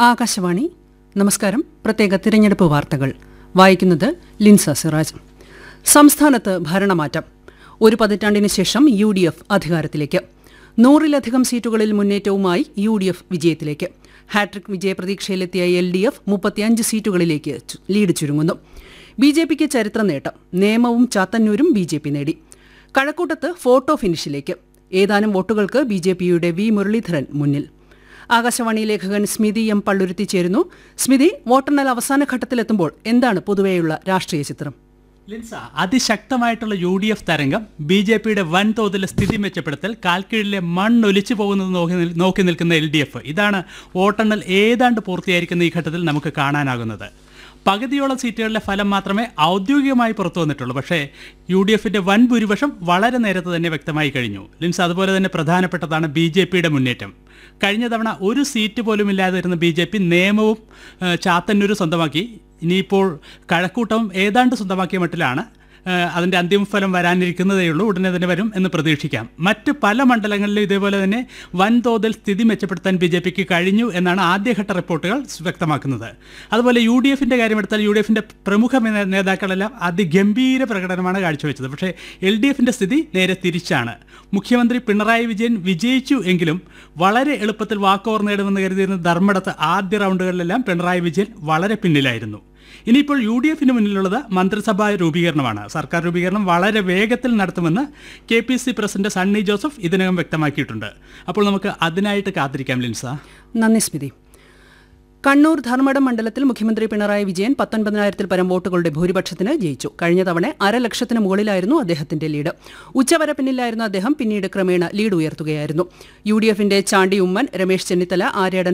ആകാശവാണി നമസ്കാരം പ്രത്യേക തിരഞ്ഞെടുപ്പ് വാർത്തകൾ വായിക്കുന്നത് ലിൻസ സിറാജ് സംസ്ഥാനത്ത് ഭരണമാറ്റം ഒരു പതിറ്റാണ്ടിന് ശേഷം യു ഡി എഫ് അധികാരത്തിലേക്ക് നൂറിലധികം സീറ്റുകളിൽ മുന്നേറ്റവുമായി യു ഡി എഫ് വിജയത്തിലേക്ക് ഹാട്രിക് വിജയപ്രതീക്ഷയിലെത്തിയ എൽ ഡി എഫ് മുപ്പത്തിയഞ്ച് സീറ്റുകളിലേക്ക് ചു- ലീഡ് ചുരുങ്ങുന്നു ബി ജെ പിക്ക് ചരിത്ര നേട്ടം നേമവും ചാത്തന്നൂരും ബി ജെ പി നേടി കഴക്കൂട്ടത്ത് ഫോട്ടോ ഫിനിഷിലേക്ക് ഏതാനും വോട്ടുകൾക്ക് ബി ജെ പിയുടെ വി മുരളീധരൻ മുന്നിൽ ആകാശവാണി ലേഖകൻ സ്മിതി എം പള്ളുരുത്തി ചേരുന്നു സ്മിതി വോട്ടെണ്ണൽ അവസാന ഘട്ടത്തിലെത്തുമ്പോൾ എന്താണ് പൊതുവെയുള്ള രാഷ്ട്രീയ ചിത്രം ലിൻസ അതിശക്തമായിട്ടുള്ള യു ഡി എഫ് തരംഗം ബി ജെ പിയുടെ വൻതോതിലെ സ്ഥിതി മെച്ചപ്പെടുത്തൽ കാൽക്കീഴിലെ മണ്ണൊലിച്ചു പോകുന്നത് നോക്കി നിൽ- നോക്കി നിൽക്കുന്ന എൽ ഡി എഫ് ഇതാണ് വോട്ടെണ്ണൽ ഏതാണ്ട് പൂർത്തിയായിരിക്കുന്ന ഈ ഘട്ടത്തിൽ നമുക്ക് കാണാനാകുന്നത് പകുതിയോളം സീറ്റുകളിലെ ഫലം മാത്രമേ ഔദ്യോഗികമായി പുറത്തു വന്നിട്ടുള്ളൂ പക്ഷേ യു ഡി എഫിന്റെ വൻ ഭൂരിപക്ഷം വളരെ നേരത്തെ തന്നെ വ്യക്തമായി കഴിഞ്ഞു ലിൻസ് അതുപോലെ തന്നെ പ്രധാനപ്പെട്ടതാണ് ബി ജെ പിയുടെ മുന്നേറ്റം കഴിഞ്ഞ തവണ ഒരു സീറ്റ് പോലും ഇല്ലാതിരുന്ന ബി ജെ പി നിയമവും ഏഹ്, ചാത്തന്നൂരും സ്വന്തമാക്കി ഇനിയിപ്പോൾ കഴക്കൂട്ടവും ഏതാണ്ട് സ്വന്തമാക്കിയ മട്ടിലാണ് ഏഹ്, അതിൻ്റെ അന്തിമഫലം വരാനിരിക്കുന്നതേ ഉള്ളൂ ഉടനെ തന്നെ വരും എന്ന് പ്രതീക്ഷിക്കാം മറ്റ് പല മണ്ഡലങ്ങളിലും ഇതേപോലെ തന്നെ വൻതോതിൽ സ്ഥിതി മെച്ചപ്പെടുത്താൻ ബി ജെ പിക്ക് കഴിഞ്ഞു എന്നാണ് ആദ്യഘട്ട റിപ്പോർട്ടുകൾ വ്യക്തമാക്കുന്നത് അതുപോലെ യു ഡി എഫിൻ്റെ കാര്യമെടുത്താൽ യു ഡി എഫിൻ്റെ പ്രമുഖ നേ- നേതാക്കളെല്ലാം അതിഗംഭീര പ്രകടനമാണ് കാഴ്ചവെച്ചത് പക്ഷേ എൽ ഡി എഫിൻ്റെ സ്ഥിതി നേരെ തിരിച്ചാണ് മുഖ്യമന്ത്രി പിണറായി വിജയൻ വിജയിച്ചു എങ്കിലും വളരെ എളുപ്പത്തിൽ വാക്കോവർ നേടുമെന്ന് കരുതിയിരുന്ന ധർമ്മടത്ത് ആദ്യ റൗണ്ടുകളിലെല്ലാം പിണറായി വിജയൻ വളരെ പിന്നിലായിരുന്നു ഇനിയിപ്പോൾ യു ഡി എഫിന് മുന്നിലുള്ളത് മന്ത്രിസഭാ രൂപീകരണമാണ് സർക്കാർ രൂപീകരണം വളരെ വേഗത്തിൽ നടത്തുമെന്ന് K P C president Sunny Joseph ഇതിനകം വ്യക്തമാക്കിയിട്ടുണ്ട് അപ്പോൾ നമുക്ക് അതിനായിട്ട് കാത്തിരിക്കാം ലിൻസ നന്ദി സ്മിതി കണ്ണൂർ ധർമ്മടം മണ്ഡലത്തിൽ മുഖ്യമന്ത്രി പിണറായി വിജയൻ പത്തൊൻപതിനായിരത്തിൽ പരം വോട്ടുകളുടെ ഭൂരിപക്ഷത്തിന് ജയിച്ചു കഴിഞ്ഞ തവണ അരലക്ഷത്തിന് മുകളിലായിരുന്നു അദ്ദേഹത്തിന്റെ ലീഡ് ഉച്ചവരെ പിന്നിലായിരുന്ന അദ്ദേഹം പിന്നീട് ക്രമേണ ലീഡ് ഉയർത്തുകയായിരുന്നു യു ഡി എഫിന്റെ ചാണ്ടി ഉമ്മൻ രമേശ് ചെന്നിത്തല ആര്യാടൻ